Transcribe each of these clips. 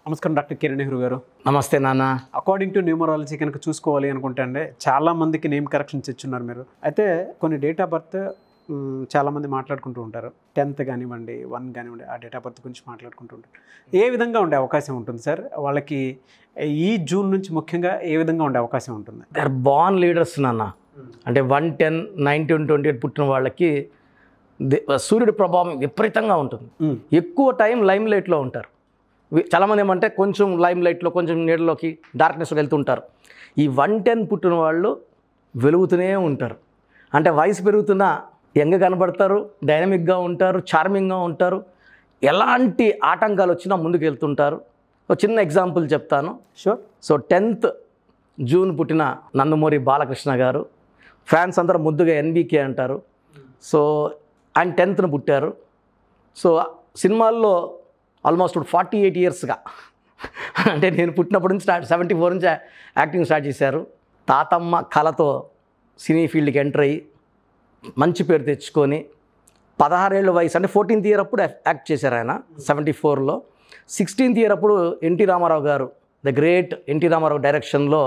నమస్కారం డాక్టర్ కిరణ్ నెహ్రూ గారు నమస్తే నాన్న అకార్డింగ్ టు న్యూమరాలజీ కనుక చూసుకోవాలి అనుకుంటే అండి చాలా మందికి నేమ్ కరెక్షన్స్ ఇచ్చున్నారు మీరు అయితే కొన్ని డేట్ ఆఫ్ బర్త్ చాలా మంది మాట్లాడుకుంటూ ఉంటారు టెన్త్ కానివ్వండి వన్ కానివ్వండి ఆ డేట్ ఆఫ్ బర్త్ గురించి మాట్లాడుకుంటూ ఉంటారు ఏ విధంగా ఉండే అవకాశం ఉంటుంది సార్ వాళ్ళకి ఈ జూన్ నుంచి ముఖ్యంగా ఏ విధంగా ఉండే అవకాశం ఉంటుంది దే ఆర్ బాన్ లీడర్స్ నాన్న అంటే one ten nineteen twenty eight పుట్టిన వాళ్ళకి దే- సూర్యుడి ప్రభావం విపరీతంగా ఉంటుంది మ్మ్. ఎక్కువ టైం లైమ్ లైట్లో ఉంటారు వి- చాలామంది ఏమంటే కొంచెం లైమ్ లైట్లో కొంచెం నీడలోకి డార్క్నెస్లోకి వెళ్తుంటారు ఈ వన్ టెన్ పుట్టిన వాళ్ళు వెలుగుతూనే ఉంటారు అంటే వయసు పెరుగుతున్నా యంగ్ కనబడతారు డైనమిక్గా ఉంటారు చార్మింగ్గా ఉంటారు ఎలాంటి ఆటంకాలు వచ్చినా ముందుకు వెళ్తుంటారు ఒక చిన్న ఎగ్జాంపుల్ చెప్తాను షూర్ సో టెన్త్ జూన్ పుట్టిన నందమూరి బాలకృష్ణ గారు ఫ్యాన్స్ అందరూ ముద్దుగా ఎన్బీకే అంటారు సో ఆయన టెన్త్ను పుట్టారు సో సినిమాల్లో ఆల్మోస్ట్ ఫార్టీ ఎయిట్ ఇయర్స్గా అంటే నేను పుట్టినప్పటి నుంచి స్టార్ట్ సెవెంటీ ఫోర్ నుంచి యాక్టింగ్ స్టార్ట్ చేశారు తాతమ్మ కళతో సినీ ఫీల్డ్కి ఎంటర్ అయ్యి మంచి పేరు తెచ్చుకొని పదహారేళ్ళ వయసు అంటే ఫోర్టీన్త్ ఇయర్ అప్పుడు యాక్ట్ చేశారు ఆయన సెవెంటీ ఫోర్లో సిక్స్టీన్త్ ఇయర్ అప్పుడు NT Ramarao garu the great NT Ramarao డైరెక్షన్లో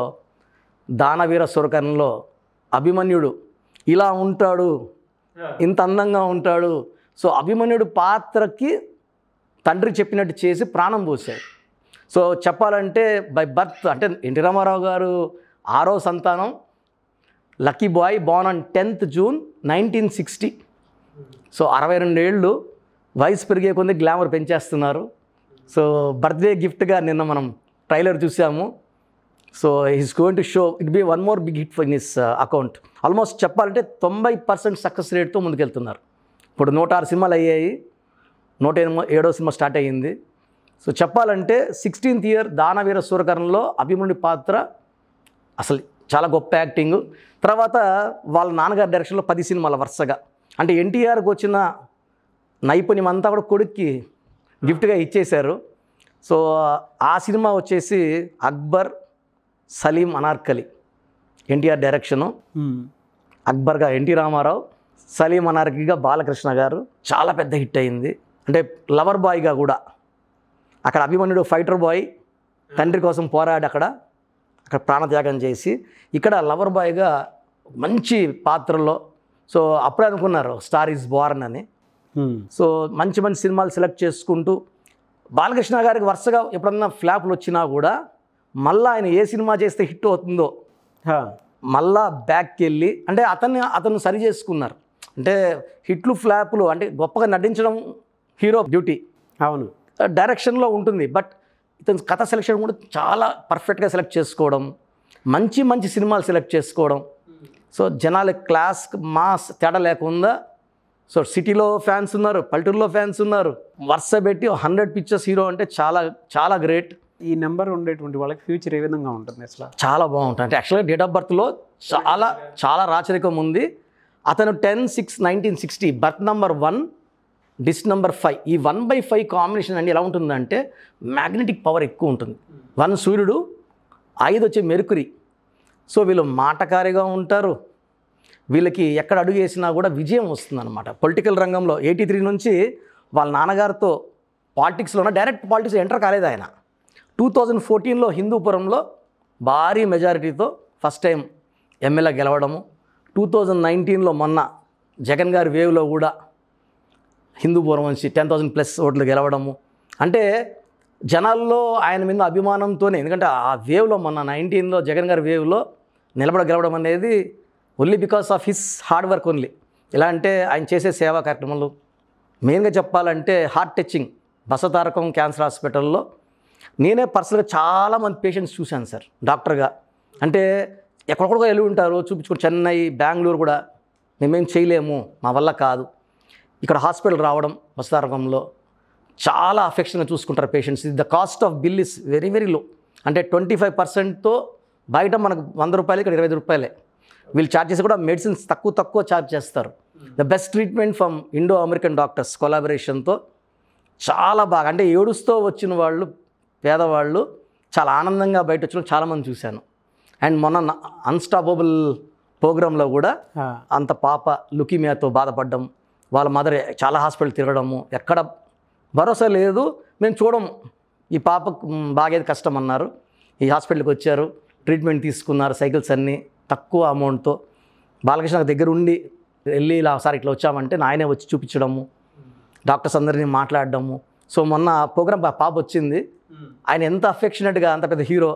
దానవీర సురకరణలో అభిమన్యుడు ఇలా ఉంటాడు ఇంత అందంగా ఉంటాడు సో అభిమన్యుడు పాత్రకి తండ్రి చెప్పినట్టు చేసి ప్రాణం పోశాడు సో చెప్పాలంటే బై బర్త్ అంటే ఎన్టీ రామారావు గారు ఆరో సంతానం lucky boy born on tenth June nineteen sixty so అరవై రెండేళ్ళు వయసు పెరిగే కొంది గ్లామర్ పెంచేస్తున్నారు సో బర్త్డే గిఫ్ట్గా నిన్న మనం ట్రైలర్ చూసాము so is going to show it be one more big hit for his account almost చెప్పాలంటే తొంభై పర్సెంట్ సక్సెస్ రేట్తో ముందుకెళ్తున్నారు ఇప్పుడు నూట ఆరు సినిమాలు అయ్యాయి నూట ఎనిమిది ఏడో సినిమా స్టార్ట్ అయ్యింది సో చెప్పాలంటే సిక్స్టీన్త్ ఇయర్ దానవీర సూరకరణలో అభిమన్యుడి పాత్ర అసలు చాలా గొప్ప యాక్టింగ్ తర్వాత వాళ్ళ నాన్నగారి డైరెక్షన్లో పది సినిమాల వరుసగా అంటే ఎన్టీఆర్కి వచ్చిన నైపుణ్యం అంతా కూడా కొడుక్కి గిఫ్ట్గా ఇచ్చేశారు సో ఆ సినిమా వచ్చేసి అక్బర్ సలీం అనార్కలి ఎన్టీఆర్ డైరెక్షను అక్బర్గా ఎన్టీ రామారావు సలీం అనార్కిగా బాలకృష్ణ గారు చాలా పెద్ద హిట్ అయింది అంటే లవర్ బాయ్గా కూడా అక్కడ అభిమన్యుడు ఫైటర్ బాయ్ తండ్రి కోసం పోరాడి అక్కడ అక్కడ ప్రాణత్యాగం చేసి ఇక్కడ లవర్ బాయ్గా మంచి పాత్రలో సో అప్పుడే అనుకున్నారు స్టార్ ఈజ్ బోర్న్ అని సో మంచి మంచి సినిమాలు సెలెక్ట్ చేసుకుంటూ బాలకృష్ణ గారికి వరుసగా ఎప్పుడన్నా ఫ్లాప్లు వచ్చినా కూడా మళ్ళీ ఆయన ఏ సినిమా చేస్తే హిట్ అవుతుందో మళ్ళా బ్యాక్కి వెళ్ళి అంటే అతన్ని అతను సరి చేసుకున్నారు అంటే హిట్లు ఫ్లాప్లు అంటే గొప్పగా నటించడం హీరో డ్యూటీ అవును డైరెక్షన్లో ఉంటుంది బట్ ఇతని కథ సెలెక్షన్ కూడా చాలా పర్ఫెక్ట్గా సెలెక్ట్ చేసుకోవడం మంచి మంచి సినిమాలు సెలెక్ట్ చేసుకోవడం సో జనాల క్లాస్ మాస్ తేడా లేకుండా సో సిటీలో ఫ్యాన్స్ ఉన్నారు పల్లెటూరులో ఫ్యాన్స్ ఉన్నారు వరుస పెట్టి హండ్రెడ్ పిక్చర్స్ హీరో అంటే చాలా చాలా గ్రేట్ ఈ నెంబర్ ఉండేటువంటి వాళ్ళకి ఫ్యూచర్ ఏ విధంగా ఉంటుంది అసలు చాలా బాగుంటుంది అంటే యాక్చువల్గా డేట్ ఆఫ్ బర్త్లో చాలా చాలా రాచరికం ఉంది అతను ten six nineteen sixty birth number one this number five ఈ వన్ బై ఫైవ్ కాంబినేషన్ అండి ఎలా ఉంటుందంటే మ్యాగ్నెటిక్ పవర్ ఎక్కువ ఉంటుంది వన్ సూర్యుడు ఐదు వచ్చే మెరుకురి సో వీళ్ళు మాటకారిగా ఉంటారు వీళ్ళకి ఎక్కడ అడుగు వేసినా కూడా విజయం వస్తుందన్నమాట పొలిటికల్ రంగంలో ఎయిటీ త్రీ నుంచి వాళ్ళ నాన్నగారితో పాలిటిక్స్లోనే డైరెక్ట్ పాలిటిక్స్ ఎంటర్ కాలేదు ఆయన టూ థౌజండ్ ఫోర్టీన్లో హిందూపురంలో భారీ మెజారిటీతో ఫస్ట్ టైం ఎమ్మెల్యే గెలవడము టూ థౌజండ్ నైన్టీన్లో మొన్న జగన్ గారి వేవ్లో కూడా హిందూపురం నుంచి టెన్ థౌసండ్ ప్లస్ ఓట్లు గెలవడము అంటే జనాల్లో ఆయన మీద అభిమానంతోనే ఎందుకంటే ఆ వేవ్లో మొన్న నైన్టీన్లో జగన్ గారి వేవ్లో నిలబడ గెలవడం అనేది only because of his hard work only ఎలా అంటే ఆయన చేసే సేవా కార్యక్రమాలు మెయిన్గా చెప్పాలంటే హార్ట్ టచింగ్ బసతారకం క్యాన్సర్ హాస్పిటల్లో నేనే పర్సనల్గా చాలా మంది పేషెంట్స్ చూశాను సార్ డాక్టర్గా అంటే ఎక్కడెక్కడికో వెళ్ళి ఉంటారు చూపించుకుని చెన్నై బెంగళూరు కూడా మేమేం చేయలేము మా వల్ల కాదు ఇక్కడ హాస్పిటల్ రావడం బసతారకంలో చాలా అఫెక్షన్గా చూసుకుంటారు patients the cost of bill is very very low అంటే ట్వంటీ ఫైవ్ పర్సెంట్తో బయట మనకు వంద రూపాయలు ఇక్కడ ఇరవై ఐదు రూపాయలే వీళ్ళు ఛార్జ్ చేసి కూడా మెడిసిన్స్ తక్కువ తక్కువ ఛార్జ్ చేస్తారు the best treatment from Indo American doctors కొలాబరేషన్తో చాలా బాగా అంటే ఏడుస్తూ వచ్చిన వాళ్ళు పేదవాళ్ళు చాలా ఆనందంగా బయట వచ్చిన వాళ్ళు చాలామంది చూశాను అండ్ మొన్న అన్స్టాపబుల్ ప్రోగ్రాంలో కూడా అంత పాప లుకీమియాతో బాధపడడం వాళ్ళ మదర్ చాలా హాస్పిటల్ తిరగడము ఎక్కడ భరోసా లేదు మేము చూడము ఈ పాపకు మ్, బాగేది కష్టం అన్నారు ఈ హాస్పిటల్కి వచ్చారు ట్రీట్మెంట్ తీసుకున్నారు సైకిల్స్ అన్నీ తక్కువ అమౌంట్తో బాలకృష్ణ దగ్గర ఉండి వెళ్ళి ఇలా సార్ ఇట్లా వచ్చామంటే నాయనే వచ్చి చూపించడము డాక్టర్స్ అందరినీ మాట్లాడడము సో మొన్న ప్రోగ్రామ్ పాప వచ్చింది ఆయన ఎంత అఫెక్షనేట్గా అంత పెద్ద హీరో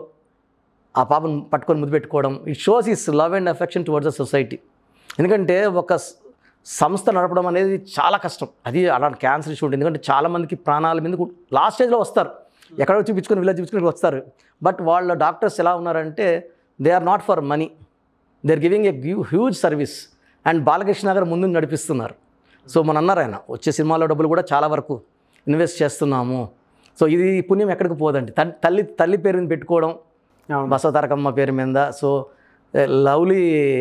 ఆ పాపను పట్టుకొని ముద్దు పెట్టుకోవడం ఈ shows is love and affection towards the society ఎందుకంటే ఒక స్- సంస్థ నడపడం అనేది చాలా కష్టం అది అలాంటి క్యాన్సర్ ఇష్యూ ఉంటుంది ఎందుకంటే చాలామందికి ప్రాణాల మీద లాస్ట్ స్టేజ్లో వస్తారు ఎక్కడో చూపించుకొని వీళ్ళ చూపించుకొని వస్తారు బట్ వాళ్ళ డాక్టర్స్ ఎలా ఉన్నారంటే they are not for money they are giving a huge service and Balakrishna garu ముందు నడిపిస్తున్నారు సో మన అన్నారు ఆయన వచ్చే సినిమాలో డబ్బులు కూడా చాలా వరకు ఇన్వెస్ట్ చేస్తున్నాము సో ఇది పుణ్యం ఎక్కడికి పోదండి తన్- తల్లి తల్లి పేరుని పెట్టుకోవడం అవును బసవతారకమ్మ పేరు మీద సో లవ్లీ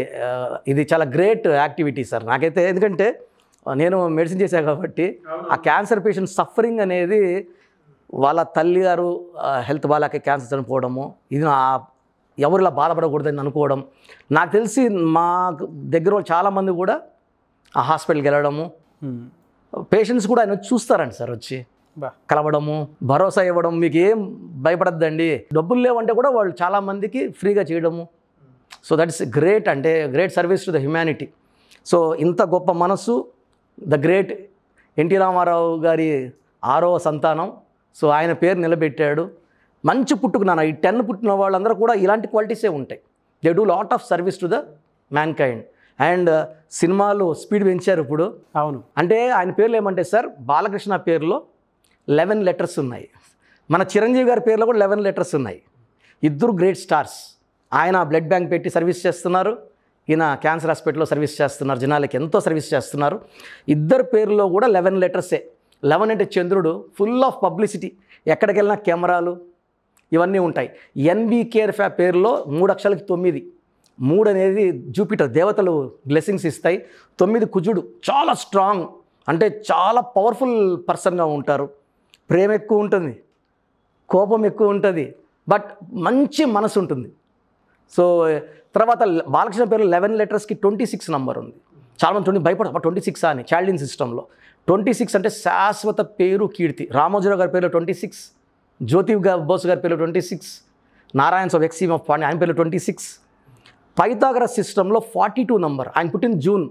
ఇది చాలా గ్రేట్ యాక్టివిటీ సార్ నాకైతే ఎందుకంటే నేను మెడిసిన్ చేశాను కాబట్టి ఆ క్యాన్సర్ పేషెంట్ సఫరింగ్ అనేది వాళ్ళ తల్లి గారు హెల్త్ బాగాలేక క్యాన్సర్ చనిపోవడము ఇది నా ఎవరు ఇలా బాధపడకూడదని అనుకోవడం నాకు తెలిసి మా దగ్గర వాళ్ళు చాలామంది కూడా ఆ హాస్పిటల్కి వెళ్ళడము ఉమ్. పేషెంట్స్ కూడా ఆయన వచ్చి చూస్తారండి సార్ వచ్చి బా కలవడము భరోసా ఇవ్వడం మీకు ఏం భయపడద్దండి డబ్బులు లేవంటే కూడా వాళ్ళు చాలామందికి ఫ్రీగా చేయడము సో దట్ ఇస్ గ్రేట్ అంటే great service to the humanity so ఇంత గొప్ప మనస్సు ద గ్రేట్ ఎన్టీ రామారావు గారి ఆరో సంతానం సో ఆయన పేరు నిలబెట్టాడు మంచి పుట్టుకు నాన్న ఈ టెన్ పుట్టిన వాళ్ళందరూ కూడా ఇలాంటి క్వాలిటీసే ఉంటాయి they do lot of service to the mankind and సినిమాలు స్పీడ్ పెంచారు ఇప్పుడు అవును అంటే ఆయన పేర్లు ఏమంటే సార్ బాలకృష్ణ పేరులో లెవెన్ లెటర్స్ ఉన్నాయి మన చిరంజీవి గారి పేరులో కూడా లెవెన్ లెటర్స్ ఉన్నాయి ఇద్దరు గ్రేట్ స్టార్స్ ఆయన బ్లడ్ బ్యాంక్ పెట్టి సర్వీస్ చేస్తున్నారు ఈయన క్యాన్సర్ హాస్పిటల్లో సర్వీస్ చేస్తున్నారు జనాలకి ఎంతో సర్వీస్ చేస్తున్నారు ఇద్దరు పేరులో కూడా లెవెన్ లెటర్సే లెవెన్ అంటే చంద్రుడు ఫుల్ ఆఫ్ పబ్లిసిటీ ఎక్కడికి వెళ్ళినా కెమెరాలు ఇవన్నీ ఉంటాయి ఎన్బీ కేర్ ఫ్యా పేరులో మూడు అక్షరాలకి తొమ్మిది మూడు అనేది జూపిటర్ దేవతలు బ్లెస్సింగ్స్ ఇస్తాయి తొమ్మిది కుజుడు చాలా స్ట్రాంగ్ అంటే చాలా పవర్ఫుల్ పర్సన్గా ఉంటారు ప్రేమ ఎక్కువ ఉంటుంది కోపం ఎక్కువ ఉంటుంది బట్ మంచి మనసు ఉంటుంది సో తర్వాత బాలకృష్ణ పేరు లెవెన్ లెటర్స్కి ట్వంటీ సిక్స్ నంబర్ ఉంది చాలామంది ట్వంటీ భయపడతారు ట్వంటీ సిక్స్ అని చైల్డ్ ఇన్ సిస్టంలో ట్వంటీ సిక్స్ అంటే శాశ్వత పేరు కీర్తి రామోజీరావు గారి పేరులో ట్వంటీ సిక్స్ జ్యోతి గా- బోస్ గారి పేరులో ట్వంటీ సిక్స్ నారాయణ స్వామి ఎక్సీమ్ ఆఫ్ పాండే ఆయన పేరులో ట్వంటీ సిక్స్ పైథాగరస్ సిస్టంలో ఫార్టీ టూ నంబర్ ఆయన పుట్టిన జూన్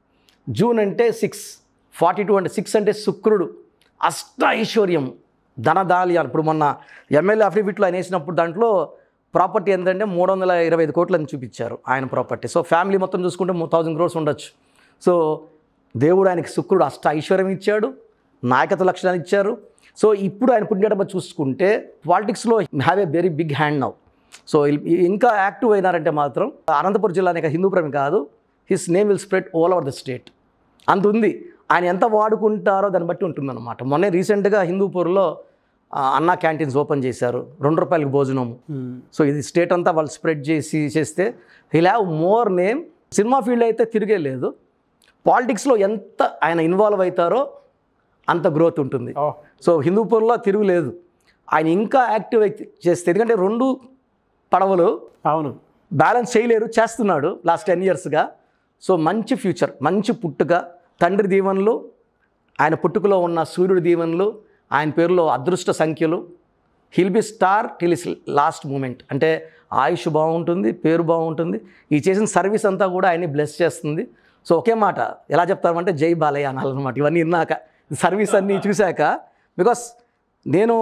జూన్ అంటే సిక్స్ ఫార్టీ టూ అంటే సిక్స్ అంటే శుక్రుడు అష్ట ఐశ్వర్యం ధనదాల్యాలు ఇప్పుడు మొన్న ఎమ్మెల్యే అఫిడవిట్లో ఆయన వేసినప్పుడు దాంట్లో ప్రాపర్టీ ఎంతంటే మూడు వందల ఇరవై ఐదు కోట్లని చూపించారు ఆయన ప్రాపర్టీ సో ఫ్యామిలీ మొత్తం చూసుకుంటే థౌజండ్ క్రోర్స్ ఉండొచ్చు సో దేవుడు ఆయనకి శుక్రుడు అష్ట ఐశ్వర్యం ఇచ్చాడు నాయకత్వ లక్షణాలు ఇచ్చారు సో ఇప్పుడు ఆయన పుట్టినప్పుడు చూసుకుంటే పాలిటిక్స్లో have a very big hand now so ఇల్- ఇంకా యాక్టివ్ అయినారంటే మాత్రం అనంతపురం జిల్లా అనేక హిందూపురం కాదు his name will spread all over the state అంత ఉంది ఆయన ఎంత వాడుకుంటారో దాన్ని బట్టి ఉంటుందన్నమాట మొన్నే రీసెంట్గా హిందూపూర్లో ఆ, అన్నా క్యాంటీన్స్ ఓపెన్ చేశారు రెండు రూపాయలకి భోజనం ఉమ్. సో ఇది స్టేట్ అంతా వాళ్ళు స్ప్రెడ్ చేసి చేస్తే హీల్ హ్యావ్ మోర్ నేమ్ సినిమా ఫీల్డ్ అయితే తిరిగే లేదు పాలిటిక్స్లో ఎంత ఆయన ఇన్వాల్వ్ అవుతారో అంత గ్రోత్ ఉంటుంది ఓ సో హిందూపూర్లో తిరుగులేదు ఆయన ఇంకా యాక్టివ్ అయితే చేస్తే ఎందుకంటే రెండు పడవలు అవును బ్యాలెన్స్ చేయలేరు చేస్తున్నాడు లాస్ట్ టెన్ ఇయర్స్గా సో మంచి ఫ్యూచర్ మంచి పుట్టుక తండ్రి దీవెనలు ఆయన పుట్టుకలో ఉన్న సూర్యుడి దీవెనలు ఆయన పేరులో అదృష్ట సంఖ్యలు he'll be star till is last moment అంటే ఆయుష్ బాగుంటుంది పేరు బాగుంటుంది ఈ చేసిన సర్వీస్ అంతా కూడా ఆయన్ని బ్లెస్ చేస్తుంది సో ఒకే మాట ఎలా చెప్తామంటే జై బాలయ్య అనాలన్నమాట ఇవన్నీ విన్నాక సర్వీస్ అన్నీ చూశాక బికాస్ నేను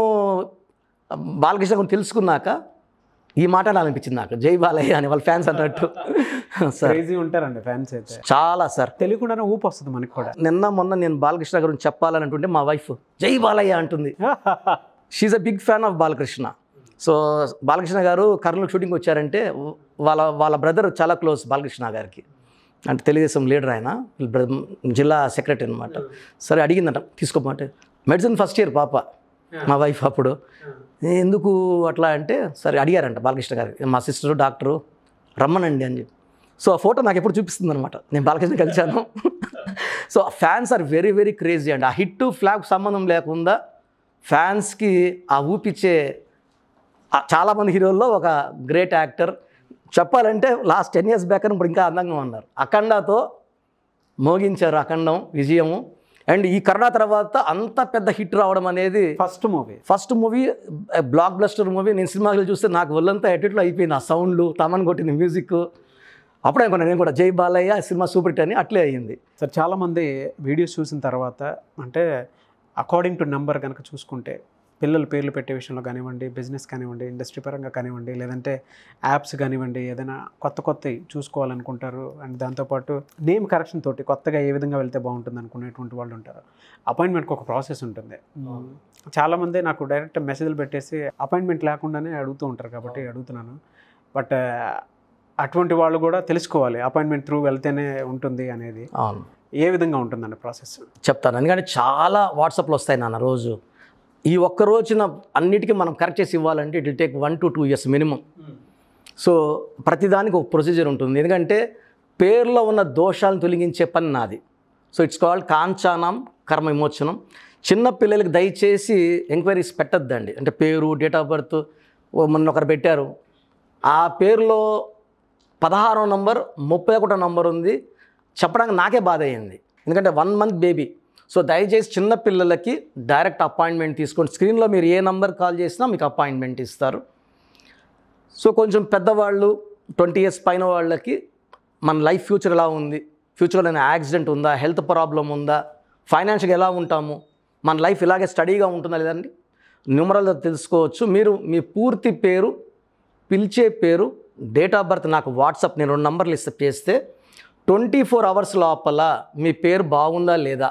బాలకృష్ణ గురించి తెలుసుకున్నాక ఈ మాట అనిపించింది నాకు జై బాలయ్య అని వాళ్ళ ఫ్యాన్స్ అన్నట్టు సార్ క్రేజీ ఉంటారండి ఫ్యాన్స్ అయితే చాలా సార్ తెలియకుండానే ఊపు వస్తుంది మనకి కూడా నిన్న మొన్న నేను బాలకృష్ణ గురించి చెప్పాలని అంటుంటే మా వైఫ్ జై బాలయ్య అంటుంది she a big fan of Balakrishna so Balakrishna garu Kurnool shooting వచ్చారంటే వాళ్ళ వాళ్ళ బ్రదర్ చాలా క్లోజ్ బాలకృష్ణ గారికి అంటే తెలుగుదేశం లీడర్ ఆయన వీళ్ళ బ్ర- జిల్లా సెక్రటరీ అనమాట సరే అడిగిందంట తీసుకోమంటే మెడిసిన్ ఫస్ట్ ఇయర్ పాప మా వైఫ్ అప్పుడు "ఏ, ఎందుకు అట్లా అంటే సరే అడిగారంట బాలకృష్ణ గారు మా సిస్టరు డాక్టరు రమ్మనండి అని చెప్పి సో ఆ ఫోటో నాకు ఎప్పుడు చూపిస్తుంది అనమాట నేను బాలకృష్ణ కలిశాను so fans are very very crazy అండి ఆ హిట్ ఫ్లాగ్ సంబంధం లేకుండా ఫ్యాన్స్కి ఆ ఊపిచ్చే ఆ చాలామంది హీరోల్లో ఒక గ్రేట్ యాక్టర్ చెప్పాలంటే లాస్ట్ టెన్ ఇయర్స్ బ్యాక్ అని ఇప్పుడు ఇంకా అందంగా ఉన్నారు అఖండతో మోగించారు అఖండం విజయము అండ్ ఈ కరోనా తర్వాత అంత పెద్ద హిట్ రావడం అనేది first movie first movie blockbuster movie నేను సినిమాలు చూస్తే నాకు ఒళ్ళంతా ఎట్టిట్లో అయిపోయింది ఆ సౌండ్లు తమన్ కొట్టింది మ్యూజిక్ అప్పుడే అనుకున్నాను నేను కూడా జై బాలయ్య సినిమా సూపర్ హిట్ అని అట్లే అయ్యింది సార్ చాలామంది వీడియోస్ చూసిన తర్వాత అంటే అకార్డింగ్ టు నెంబర్ కనుక చూసుకుంటే పిల్లల పేర్లు పెట్టే విషయంలో కానివ్వండి బిజినెస్ కానివ్వండి ఇండస్ట్రీ పరంగా కానివ్వండి లేదంటే యాప్స్ కానివ్వండి ఏదైనా కొత్త కొత్తవి చూసుకోవాలనుకుంటారు అండ్ దాంతోపాటు నేమ్ కరెక్షన్ తోటి కొత్తగా ఏ విధంగా వెళ్తే బాగుంటుంది అనుకునేటువంటి వాళ్ళు ఉంటారు అపాయింట్మెంట్కి ఒక ప్రాసెస్ ఉంటుంది చాలామంది నాకు డైరెక్ట్ మెసేజ్లు పెట్టేసి అపాయింట్మెంట్ లేకుండానే అడుగుతూ ఉంటారు కాబట్టి అడుగుతున్నాను బట్ అటువంటి వాళ్ళు కూడా తెలుసుకోవాలి అపాయింట్మెంట్ త్రూ వెళ్తేనే ఉంటుంది అనేది అవును ఏ విధంగా ఉంటుందండి ప్రాసెస్ చెప్తాను ఎందుకంటే చాలా వాట్సాప్లో వస్తాయి నాన్న రోజు ఈ ఒక్క రోజున అన్నిటికీ మనం కరెక్ట్ చేసి ఇవ్వాలంటే it will take one to two years minimum so ప్రతిదానికి ఒక ప్రొసీజర్ ఉంటుంది ఎందుకంటే పేర్లో ఉన్న దోషాలను తొలగించే పని నాది సో ఇట్స్ కాల్డ్ కాంచానం కర్మ విమోచనం చిన్న పిల్లలకి దయచేసి ఎంక్వైరీస్ పెట్టద్దండి అంటే పేరు డేట్ ఆఫ్ బర్త్ మొన్న ఒకరు పెట్టారు ఆ పేరులో పదహారో నంబర్ ముప్పై ఒకటో నంబర్ ఉంది చెప్పడానికి నాకే బాధ అయ్యింది ఎందుకంటే వన్ మంత్ బేబీ సో దయచేసి చిన్న పిల్లలకి డైరెక్ట్ అపాయింట్మెంట్ తీసుకోండి స్క్రీన్లో మీరు ఏ నంబర్ కాల్ చేసినా మీకు అపాయింట్మెంట్ ఇస్తారు సో కొంచెం పెద్దవాళ్ళు ట్వంటీ ఇయర్స్ పైన వాళ్ళకి మన లైఫ్ ఫ్యూచర్ ఎలా ఉంది ఫ్యూచర్లో ఏదైనా యాక్సిడెంట్ ఉందా హెల్త్ ప్రాబ్లం ఉందా ఫైనాన్షియల్గా ఎలా ఉంటాము మన లైఫ్ ఇలాగే స్టడీగా ఉంటుందా లేదండి న్యూమరల్ తెలుసుకోవచ్చు మీరు మీ పూర్తి పేరు పిలిచే పేరు డేట్ ఆఫ్ బర్త్ నాకు వాట్సాప్ నేను రెండు నంబర్లు ఇస్తే చేస్తే ట్వంటీ ఫోర్ అవర్స్ లోపల మీ పేరు బాగుందా లేదా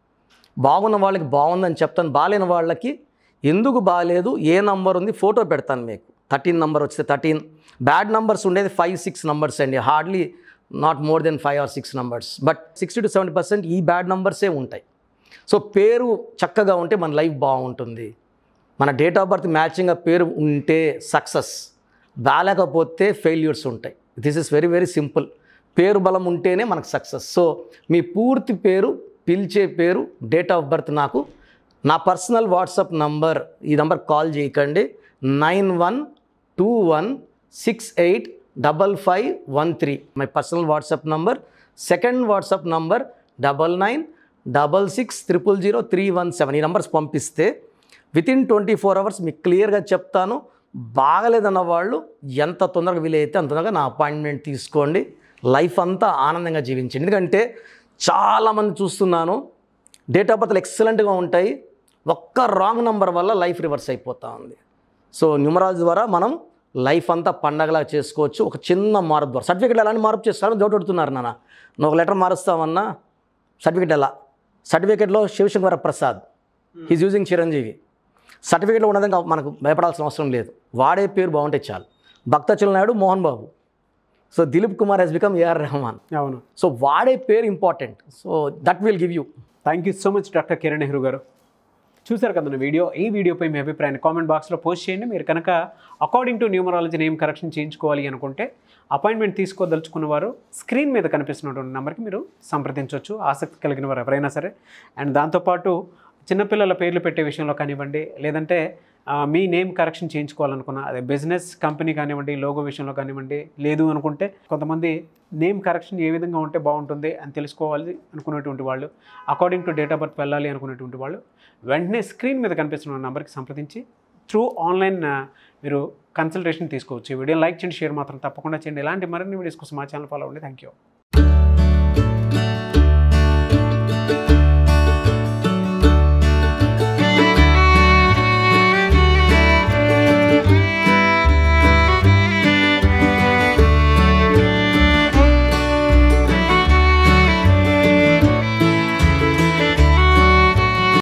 బాగున్న వాళ్ళకి బాగుందని చెప్తాను బాగాలేని వాళ్ళకి ఎందుకు బాగాలేదు ఏ నంబర్ ఉంది ఫోటో పెడతాను మీకు థర్టీన్ నంబర్ వస్తే థర్టీన్ బ్యాడ్ నంబర్స్ ఉండేది ఫైవ్ సిక్స్ నంబర్స్ అండి hardly not more than five or six numbers but sixty to seventy percent ఈ బ్యాడ్ నంబర్సే ఉంటాయి సో పేరు చక్కగా ఉంటే మన లైఫ్ బాగుంటుంది మన డేట్ ఆఫ్ బర్త్ మ్యాచింగ్గా పేరు ఉంటే సక్సెస్ బాగాలేకపోతే ఫెయిల్యూర్స్ ఉంటాయి this is very very simple పేరు బలం ఉంటేనే మనకు సక్సెస్ సో మీ పూర్తి పేరు పిలిచే పేరు డేట్ ఆఫ్ బర్త్ నాకు నా పర్సనల్ వాట్సాప్ నంబర్ ఈ నంబర్ కాల్ చేయకండి nine one two one six eight double five one three my personal WhatsApp number second WhatsApp number double nine double six triple zero three one seven ఈ numbers పంపిస్తే within twenty four hours మీకు క్లియర్గా చెప్తాను బాగలేదన్న వాళ్ళు ఎంత తొందరగా వీలైతే అంత తొందరగా నా అపాయింట్మెంట్ తీసుకోండి లైఫ్ అంతా ఆనందంగా జీవించండి ఎందుకంటే చాలామంది చూస్తున్నాను డేట్ ఆఫ్ బర్త్లు ఎక్సలెంట్గా ఉంటాయి ఒక్క రాంగ్ నంబర్ వల్ల లైఫ్ రివర్స్ అయిపోతూ ఉంది సో న్యూమరాలజీ ద్వారా మనం లైఫ్ అంతా పండగలా చేసుకోవచ్చు ఒక చిన్న మార్పు ద్వారా సర్టిఫికేట్ ఎలాంటి మార్పు చేస్తారని డౌట్ అడుగుతున్నారు నాన్న నువ్వు ఒక లెటర్ మారుస్తామన్నా సర్టిఫికేట్ ఎలా సర్టిఫికేట్లో శివశంకర ప్రసాద్ ఈజ్ యూజింగ్ చిరంజీవి సర్టిఫికేట్లో ఉన్నదంగా మనకు భయపడాల్సిన అవసరం లేదు వాడే పేరు బాగుంటే చాలు భక్తచల్ Naidu Mohan Babu so Dilip Kumar he's become A R Rahman అవును సో వాడే పేరు important so that will give you thank you so much doctor Kiran Nehru garu చూశారు కదా నా వీడియో ఈ వీడియోపై మీ అభిప్రాయాన్ని కామెంట్ బాక్స్లో పోస్ట్ చేయండి మీరు కనుక according to numerology name correction చేయించుకోవాలి అనుకుంటే అపాయింట్మెంట్ తీసుకోదలుచుకున్న వారు స్క్రీన్ మీద కనిపిస్తున్నటువంటి నెంబర్కి మీరు సంప్రదించవచ్చు ఆసక్తి కలిగిన వారు ఎవరైనా సరే అండ్ దాంతోపాటు చిన్నపిల్లల పేర్లు పెట్టే విషయంలో కానివ్వండి లేదంటే ఆ, మీ నేమ్ కరెక్షన్ చేయించుకోవాలనుకున్న అదే బిజినెస్ కంపెనీ కానివ్వండి లోగో విషయంలో కానివ్వండి లేదు అనుకుంటే కొంతమంది నేమ్ కరెక్షన్ ఏ విధంగా ఉంటే బాగుంటుంది అని తెలుసుకోవాలి అనుకునేటువంటి వాళ్ళు according to date of birth వెళ్ళాలి అనుకునేటువంటి వాళ్ళు వెంటనే స్క్రీన్ మీద కనిపిస్తున్న నెంబర్కి సంప్రదించి త్రూ ఆన్లైన్ ఆ, మీరు కన్సల్టేషన్ తీసుకోవచ్చు ఈ వీడియో లైక్ చేయండి షేర్ మాత్రం తప్పకుండా చేయండి ఇలాంటి మరిన్ని వీడియోస్ కోసం మా ఛానల్ ఫాలో అవ్వండి థ్యాంక్ యూ